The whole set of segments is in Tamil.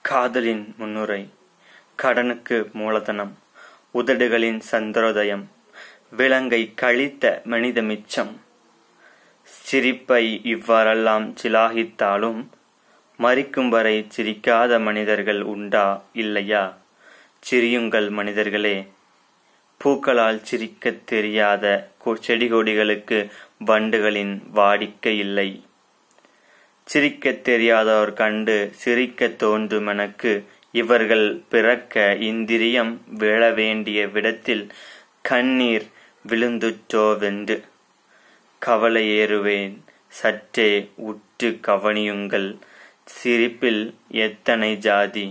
காதலின் முன்னுரை கடனுக்கு மூலதனம் உதடுகளின் சந்திரோதயம் விலங்கை கழித்த மனித மிச்சம் சிரிப்பை இவ்வாறெல்லாம் சிலாகித்தாலும் மரிக்கும் வரை சிரிக்காத மனிதர்கள் உண்டா இல்லையா சிரியுங்கள் மனிதர்களே பூக்களால் சிரிக்கத் தெரியாத கொ- செடி கொடிகளுக்கு வண்டுகளின் வாடிக்கை இல்லை சிரிக்கத் தெரியாதோர் கண்டு சிரிக்கத் தோன்றும் எனக்கு இவர்கள் பிறக்க இந்திரியம் விழ வேண்டிய விடத்தில் கண்ணீர் விழுந்துற்றோவென்று கவலை ஏறுவேன் சற்றே உற்று கவனியுங்கள் சிரிப்பில் எத்தனை ஜாதி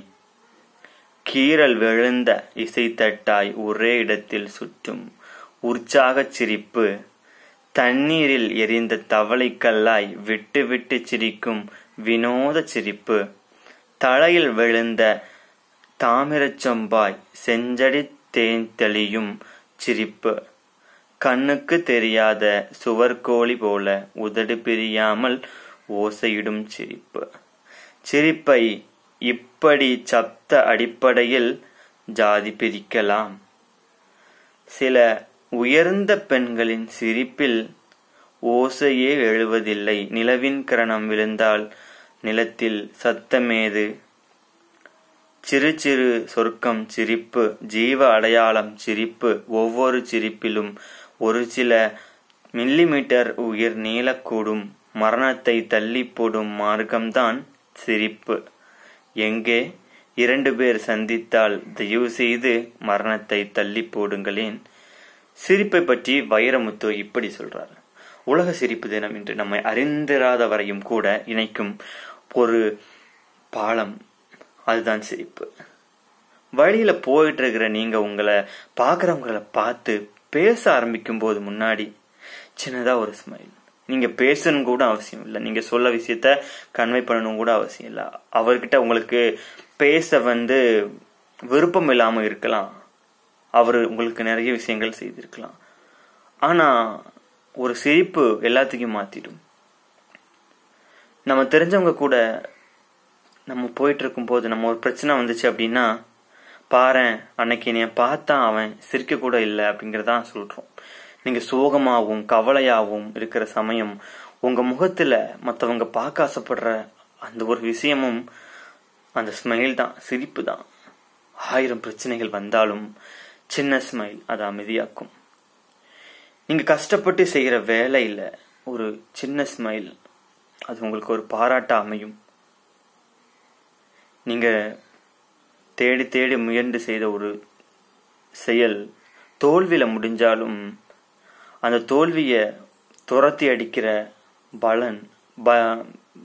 கீறல் விழுந்த இசைத்தட்டாய் ஒரே இடத்தில் சுற்றும் உற்சாகச் சிரிப்பு தண்ணீரில் எரிந்த தவளைக்கல்லாய் விட்டு விட்டு சிரிக்கும் வினோத சிரிப்பு தலையில் விழுந்த தாமிரச் சொம்பாய் செஞ்சடி தேன் தெளியும் சிரிப்பு கண்ணுக்கு தெரியாத சுவர்கோழி போல உதடு பிரியாமல் ஓசையிடும் சிரிப்பு சிரிப்பை இப்படி சப்த அடிப்படையில் ஜாதி பிரிக்கலாம் சில உயர்ந்த பெண்களின் சிரிப்பில் ஓசையே எழுவதில்லை நிலவின் கிரணம் விழுந்தால் நிலத்தில் சத்தமேது சிறு சிறு சொர்க்கம் சிரிப்பு ஜீவ அடையாளம் சிரிப்பு ஒவ்வொரு சிரிப்பிலும் ஒரு சில மில்லிமீட்டர் உயிர் நீளக்கூடும் மரணத்தை தள்ளி போடும் மார்க்கம்தான் சிரிப்பு எங்கே இரண்டு பேர் சந்தித்தால் தயவு செய்து மரணத்தை தள்ளி போடுங்களேன் சிரிப்பை பற்றி வைரமுத்து இப்படி சொல்றார் உலக சிரிப்பு தினம் என்று நம்மை அறிந்திராத வரையும் கூட இணைக்கும் ஒரு பாலம் அதுதான் சிரிப்பு வழியில போயிட்டு இருக்கிற நீங்க உங்களை பாக்குறவங்கள பார்த்து பேச ஆரம்பிக்கும் போது முன்னாடி சின்னதா ஒரு ஸ்மைல் நீங்க பேசணும் கூட அவசியம் இல்லை நீங்க சொல்ல விஷயத்த கன்வே பண்ணணும் கூட அவசியம் இல்லை அவர்கிட்ட உங்களுக்கு பேச வந்து விருப்பம் இல்லாம இருக்கலாம் அவர் உங்களுக்கு நிறைய விஷயங்கள் செய்திருக்கலாம் ஆனா ஒரு சிரிப்பு எல்லாத்தையும் மாத்திடும் நம்ம தெரிஞ்சவங்க கூட நம்ம போயிட்டு இருக்கும்போது நம்ம ஒரு பிரச்சனை வந்துச்சு அப்படின்னா பாரேன் அன்னைக்கு என்னைய பார்த்தான் அவன் சிரிக்க கூட இல்லை அப்படிங்கறதான் சொல்றோம் நீங்க சோகமாகவும் கவலையாகவும் இருக்கிற சமயம் உங்க முகத்துல மத்தவங்க பார்க்க ஆசைப்படுற அந்த ஒரு விஷயமும் அந்த ஸ்மைல் தான் சிரிப்பு தான் ஆயிரம் பிரச்சனைகள் வந்தாலும் சின்ன ஸ்மைல் அதை அமைதியாக்கும் நீங்க கஷ்டப்பட்டு செய்யற வேலையில ஒரு சின்ன ஸ்மைல் அது உங்களுக்கு ஒரு பாராட்டா அமையும் நீங்க தேடி தேடி முயன்று செய்த ஒரு செயல் தோல்வியில முடிஞ்சாலும் அந்த தோல்விய துரத்தி அடிக்கிற பலன் ப-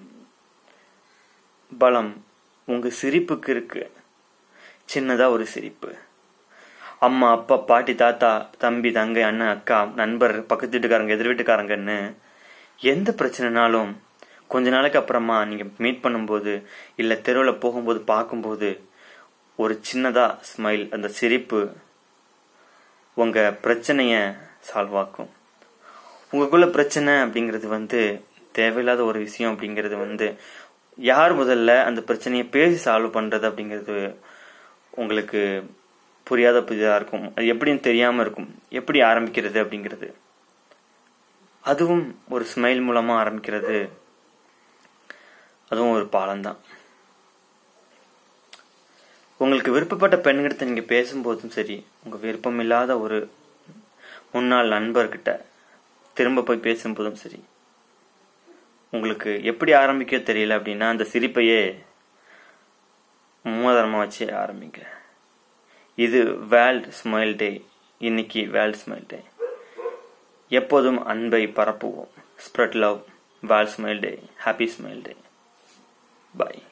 பலம் உங்க சிரிப்புக்கு இருக்கு சின்னதா ஒரு சிரிப்பு அம்மா அப்பா பாட்டி தாத்தா தம்பி தங்கை அண்ணன் அக்கா நண்பர் பக்கத்து வீட்டுக்காரங்க எதிர் வீட்டுக்காரங்கன்னு எந்த பிரச்சனைனாலும் கொஞ்ச நாளைக்கு அப்புறமா நீங்க மீட் பண்ணும்போது இல்ல தெருவில் போகும்போது பார்க்கும்போது ஒரு சின்னதா ஸ்மைல் அந்த சிரிப்பு உங்க பிரச்சனைய சால்வ் ஆக்கும் உங்களுக்குள்ள பிரச்சனை அப்படிங்கிறது வந்து தேவையில்லாத ஒரு விஷயம் அப்படிங்கிறது வந்து யார் முதல்ல அந்த பிரச்சனையை பேசி சால்வ் பண்றது அப்படிங்கிறது உங்களுக்கு புரியாத புதிதாக இருக்கும் அது எப்படின்னு தெரியாம இருக்கும் எப்படி ஆரம்பிக்கிறது அப்படிங்கிறது அதுவும் ஒரு ஸ்மைல் மூலமா ஆரம்பிக்கிறது அதுவும் ஒரு பாலம்தான் உங்களுக்கு விருப்பப்பட்ட பெண்கிட்ட நீங்க பேசும்போதும் சரி உங்க விருப்பம் இல்லாத ஒரு முன்னாள் நண்பர்கிட்ட திரும்ப போய் பேசும்போதும் சரி உங்களுக்கு எப்படி ஆரம்பிக்க தெரியல அப்படின்னா அந்த சிரிப்பையே மூலதனமா வச்சு ஆரம்பிங்க இது வேர்ல்ட் ஸ்மைல் டே இன்னைக்கு வேர்ல்ட் ஸ்மைல் டே எப்போதும் அன்பை பரப்புவோம் spread love world smile day happy smile day பாய்